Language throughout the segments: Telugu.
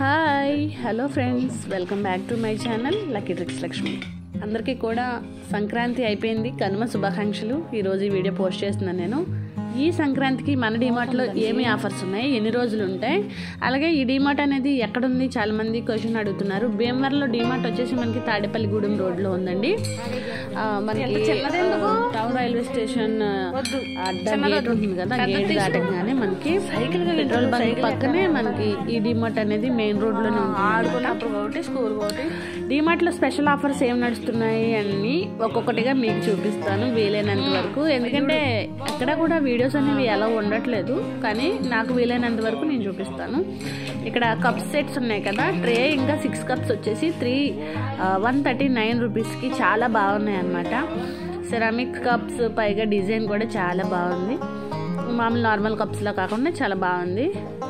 Hi hello friends welcome back to my channel lucky tricks Lakshmi అందరికీ కూడా సంక్రాంతి అయిపోయింది కనుమ శుభాకాంక్షలు ఈరోజు ఈ వీడియో పోస్ట్ చేస్తున్నాను నేను ఈ సంక్రాంతికి మన డిమార్ట్లో ఏమి ఆఫర్స్ ఉన్నాయి ఎన్ని రోజులు ఉంటాయి అలాగే ఈ డిమార్ట్ అనేది ఎక్కడుంది చాలా మంది క్వశ్చన్ అడుగుతున్నారు భీమవరంలో డిమార్ట్ వచ్చేసి మనకి తాడేపల్లిగూడెం రోడ్లో ఉందండి ఆ, మనకి ఆ, టౌన్ రైల్వే స్టేషన్ అడ్డా గేట్ ఉంటుంది కదా గేట్ దాటగానే మనకి పెట్రోల్ బంక్ పక్కనే మనకి ఈ డిమార్ట్ అనేది మెయిన్ రోడ్ లోనే ఆడుకున్నప్పుడు ఒకటి స్కూల్ ఒకటి డిమార్ట్ లో స్పెషల్ ఆఫర్స్ ఏం నడుస్తున్నాయి అని ఒక్కొక్కటిగా మీకు చూపిస్తాను వీలైనంత వరకు ఎందుకంటే ఎక్కడ కూడా వీడియోస్ అనేవి ఎలా ఉండట్లేదు కానీ నాకు వీలైనంత వరకు నేను చూపిస్తాను ఇక్కడ కప్ సెట్స్ ఉన్నాయి కదా ట్రే ఇంకా సిక్స్ కప్స్ వచ్చేసి త్రీ వన్ థర్టీ నైన్ రూపీస్కి చాలా బాగున్నాయి అన్నమాట సెరామిక్ కప్స్ పైగా డిజైన్ కూడా చాలా బాగుంది మామూలు నార్మల్ కప్స్లో కాకుండా చాలా బాగుంది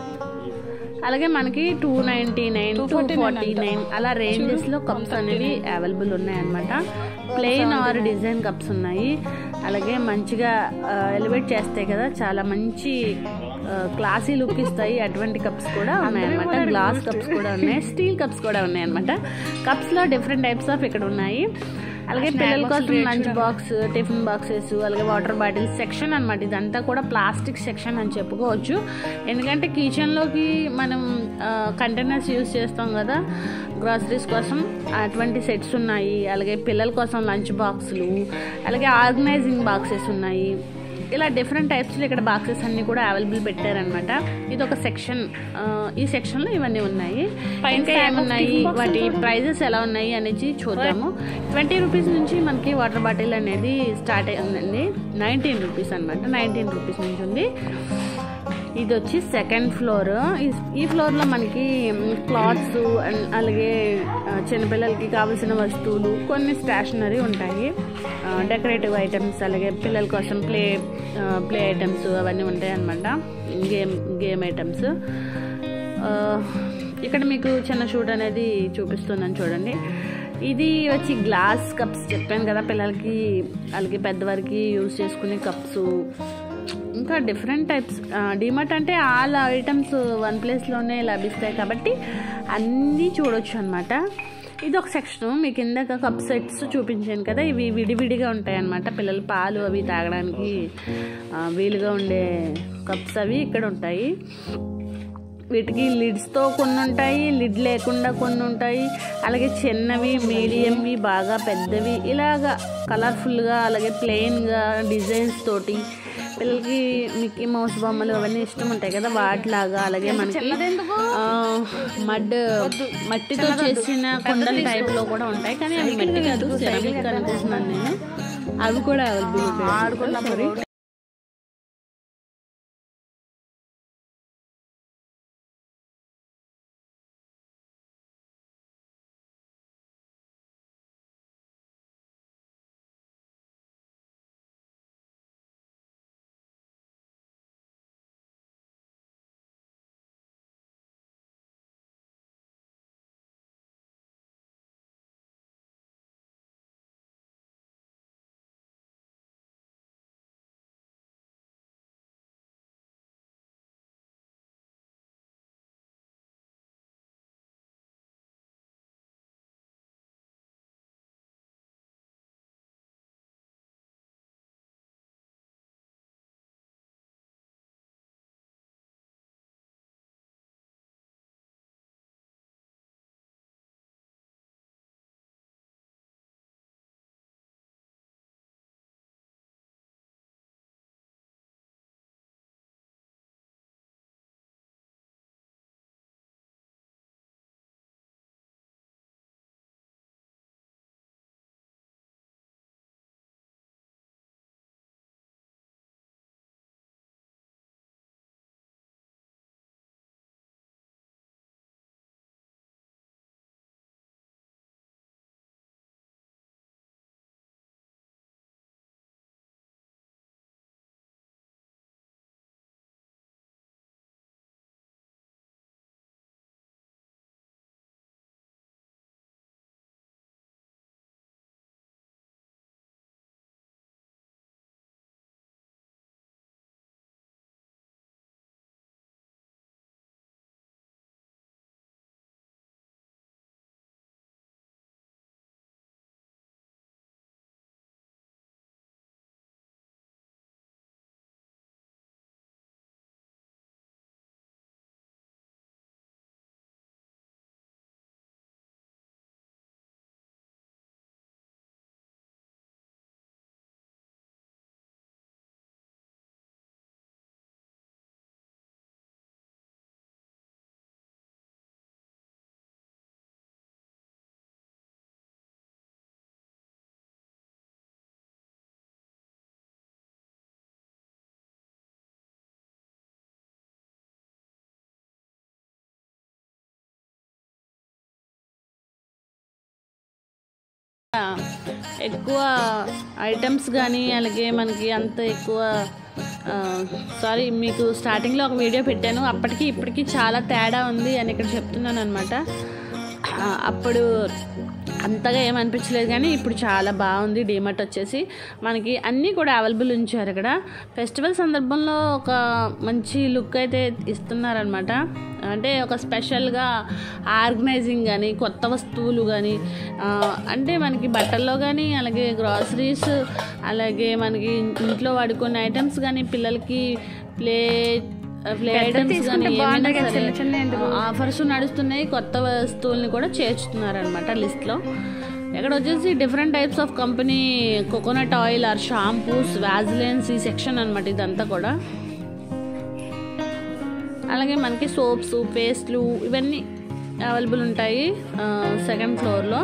అలాగే మనకి two ninety nine two forty nine అలా రేంజెస్ లో కప్స్ అనేవి అవైలబుల్ ఉన్నాయన్నమాట ప్లెయిన్ ఆర్ డిజైన్ కప్స్ ఉన్నాయి అలాగే మంచిగా ఎలివేట్ చేస్తాయి కదా చాలా మంచి క్లాసీ లుక్ ఇస్తాయి అటువంటి కప్స్ కూడా ఉన్నాయన్నమాట గ్లాస్ కప్స్ కూడా ఉన్నాయి స్టీల్ కప్స్ కూడా ఉన్నాయన్నమాట కప్స్ లో డిఫరెంట్ టైప్స్ ఆఫ్ ఇక్కడ ఉన్నాయి అలాగే పిల్లల కోసం లంచ్ బాక్స్ టిఫిన్ బాక్సెస్ అలాగే వాటర్ బాటిల్స్ సెక్షన్ అనమాట ఇదంతా కూడా ప్లాస్టిక్ సెక్షన్ అని చెప్పుకోవచ్చు ఎందుకంటే కిచెన్లోకి మనం కంటైనర్స్ యూస్ చేస్తాం కదా గ్రాసరీస్ కోసం అటువంటి సెట్స్ ఉన్నాయి అలాగే పిల్లల కోసం లంచ్ బాక్సులు అలాగే ఆర్గనైజింగ్ బాక్సెస్ ఉన్నాయి ఇలా డిఫరెంట్ టైప్స్లో ఇక్కడ బాక్సెస్ అన్ని కూడా అవైలబుల్ పెట్టారనమాట ఇది ఒక సెక్షన్ ఈ సెక్షన్లో ఇవన్నీ ఉన్నాయి ఇంకా ఏమున్నాయి వాటి ప్రైజెస్ ఎలా ఉన్నాయి అనేది చూద్దాము ట్వంటీ రూపీస్ నుంచి మనకి వాటర్ బాటిల్ అనేది స్టార్ట్ అయిందండి నైన్టీన్ రూపీస్ అనమాట నైన్టీన్ రూపీస్ నుంచి ఉంది ఇది వచ్చి సెకండ్ ఫ్లోర్ ఈ ఫ్లోర్లో మనకి క్లాత్స్ అండ్ అలాగే ఆ, చిన్నపిల్లలకి కావాల్సిన వస్తువులు కొన్ని స్టేషనరీ ఉంటాయి డెకరేటివ్ ఐటమ్స్ అలాగే పిల్లల కోసం ప్లే ప్లే ఐటమ్స్ అవన్నీ ఉంటాయి అన్నమాట గేమ్ గేమ్ ఐటమ్స్ ఇక్కడ మీకు చిన్న షూట్ అనేది చూపిస్తున్నాను చూడండి ఇది వచ్చి గ్లాస్ కప్స్ చెప్పాను కదా పిల్లలకి అలాగే పెద్దవారికి యూజ్ చేసుకునే కప్స్ ఇంకా డిఫరెంట్ టైప్స్ డిమార్ట్ అంటే ఆల్ ఐటమ్స్ వన్ ప్లేస్లోనే లభిస్తాయి కాబట్టి అన్నీ చూడొచ్చు అనమాట ఇది ఒక సెక్షన్ మీకు ఇందాక కప్ సెట్స్ చూపించాను కదా ఇవి విడివిడిగా ఉంటాయి అన్నమాట పిల్లలు పాలు అవి తాగడానికి ఆ, వీలుగా ఉండే కప్స్ అవి ఇక్కడ ఉంటాయి వీటికి లిడ్స్తో కొన్ని ఉంటాయి లిడ్ లేకుండా కొన్ని ఉంటాయి అలాగే చిన్నవి మీడియంవి బాగా పెద్దవి ఇలాగా కలర్ఫుల్గా అలాగే ప్లెయిన్గా డిజైన్స్ తోటి పిల్లలకి మిక్కీ మౌస్ బొమ్మలు అవన్నీ ఇష్టం ఉంటాయి కదా వాటిలాగా అలాగే మనకి ఆ, మడ్ మట్టితో చేసిన కొండల టైప్లో కూడా ఉంటాయి కానీ అవి మట్టి కాదు సెరామిక్ అనుకుంటున్నాను నేను అవి కూడా అవైలబుల్ ఉంటాయి ఆడుకున్నప్పుడు ఎక్కువ ఐటమ్స్ కానీ అలాగే మనకి అంత ఎక్కువ సారీ మీకు స్టార్టింగ్లో ఒక వీడియో పెట్టాను అప్పటికి ఇప్పటికి చాలా తేడా ఉంది అని ఇక్కడ చెప్తున్నాను అనమాట అప్పుడు అంతగా ఏమనిపించలేదు కానీ ఇప్పుడు చాలా బాగుంది డీమార్ట్ వచ్చేసి మనకి అన్నీ కూడా అవైలబుల్ ఉంచారు ఇక్కడ ఫెస్టివల్ సందర్భంలో ఒక మంచి లుక్ అయితే ఇస్తున్నారనమాట అంటే ఒక స్పెషల్గా ఆర్గనైజింగ్ కానీ కొత్త వస్తువులు కానీ అంటే మనకి బట్టల్లో కానీ అలాగే గ్రాసరీస్ అలాగే మనకి ఇంట్లో వాడుకునే ఐటమ్స్ కానీ పిల్లలకి ప్లే ప్లే ఐటమ్స్ కానీ ఏమైనా సరే ఆఫర్స్ నడుస్తున్నాయి కొత్త వస్తువుల్ని కూడా చేర్చుతున్నారనమాట లిస్ట్లో ఇక్కడ వచ్చేసి different types of company coconut oil or shampoos Vaselines ఈ సెక్షన్ అనమాట ఇదంతా కూడా అలాగే మనకి సోప్స్ పేస్ట్లు ఇవన్నీ అవైలబుల్ ఉంటాయి సెకండ్ ఫ్లోర్లో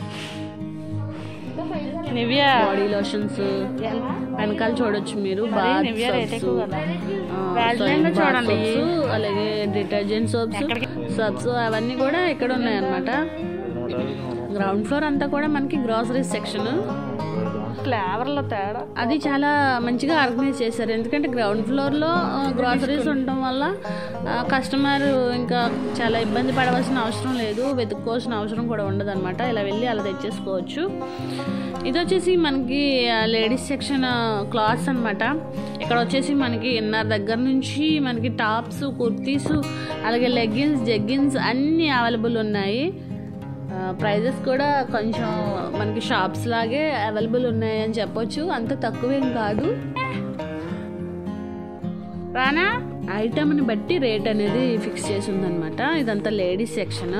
నివ్యా బాడీ లోషన్స్ వెనకాల చూడొచ్చు మీరు బాత్ నివ్యా రేట్ సోప్స్ ఎక్కువ కదా Vaseline లో చూడండి. అలాగే డిటర్జెంట్ సోప్స్ సోప్స్ అవన్నీ కూడా ఇక్కడ ఉన్నాయన్నమాట గ్రౌండ్ ఫ్లోర్ అంతా కూడా మనకి గ్రాసరీస్ సెక్షన్ ఫ్లేవర్లో తేడా అది చాలా మంచిగా ఆర్గనైజ్ చేశారు ఎందుకంటే గ్రౌండ్ ఫ్లోర్లో గ్రాసరీస్ ఉండటం వల్ల కస్టమర్ ఇంకా చాలా ఇబ్బంది పడవలసిన అవసరం లేదు వెతుక్కోవాల్సిన అవసరం కూడా ఉండదు అనమాట ఇలా వెళ్ళి అలా తెచ్చేసుకోవచ్చు ఇది వచ్చేసి మనకి లేడీస్ సెక్షన్ క్లాత్స్ అనమాట ఇక్కడ వచ్చేసి మనకి ఇన్నర్ దగ్గర నుంచి మనకి టాప్స్ కుర్తీస్ అలాగే లెగ్గిన్స్ జెగ్గిన్స్ అన్నీ అవైలబుల్ ఉన్నాయి ప్రైజెస్ కూడా కొంచెం మనకి షాప్స్ లాగే అవైలబుల్ ఉన్నాయని చెప్పొచ్చు అంత తక్కువేం కాదు రానా ఐటమ్ని బట్టి రేట్ అనేది ఫిక్స్ చేసి ఉందన్నమాట ఇదంతా లేడీస్ సెక్షన్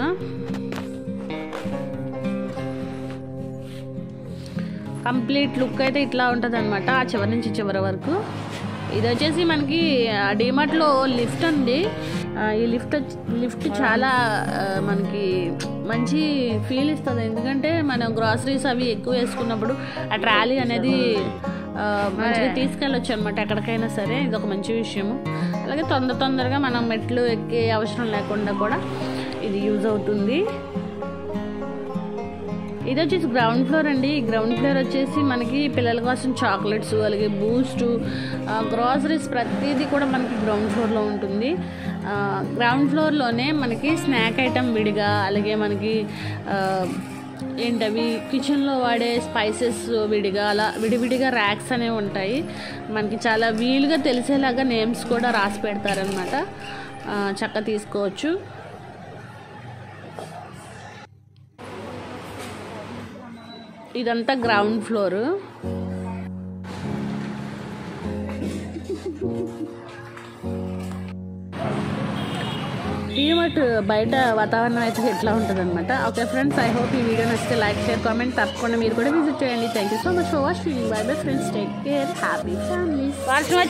కంప్లీట్ లుక్ అయితే ఇట్లా ఉంటుంది అనమాట ఆ చివరి నుంచి చివరి వరకు ఇది వచ్చేసి మనకి డిమార్ట్లో లిఫ్ట్ ఉంది ఆ, ఈ లిఫ్ట్ వచ్చి- లిఫ్ట్ చాలా ఆ, మనకి మంచి ఫీల్ ఇస్తుంది ఎందుకంటే మనం గ్రాసరీస్ అవి ఎక్కువ వేసుకున్నప్పుడు ఆ ట్రాలీ అనేది ఆ, మంచిగా తీసుకెళ్ళొచ్చు అనమాట ఎక్కడికైనా సరే ఇది ఒక మంచి విషయము అలాగే తొందర తొందరగా మనం మెట్లు ఎక్కే అవసరం లేకుండా కూడా ఇది యూజ్ అవుతుంది ఇది వచ్చేసి గ్రౌండ్ ఫ్లోర్ అండి ఈ గ్రౌండ్ ఫ్లోర్ వచ్చేసి మనకి పిల్లల కోసం చాక్లెట్స్ అలాగే బూస్ట్ గ్రాసరీస్ ప్రతిదీ కూడా మనకి గ్రౌండ్ ఫ్లోర్లో ఉంటుంది ఆ, గ్రౌండ్ ఫ్లోర్లోనే మనకి స్నాక్ ఐటమ్ విడిగా అలాగే మనకి ఆ, ఏంటవి కిచెన్లో వాడే స్పైసెస్ విడిగా అలా విడివిడిగా ర్యాక్స్ అనేవి ఉంటాయి మనకి చాలా వీలుగా తెలిసేలాగా నేమ్స్ కూడా రాసి పెడతారనమాట చక్క తీసుకోవచ్చు ఇదంతా గ్రౌండ్ ఫ్లోర్ ఈమట్ బయట వాతావరణం అయితే ఎట్లా ఉంటుంది అనమాట ఓకే ఫ్రెండ్స్ ఐ హోప్ ఈ వీడియో నచ్చితే లైక్ షేర్ కామెంట్ తప్పకుండా మీరు కూడా విజిట్ చేయండి thank you so much for watching bye bye friends take care happy families వర్షం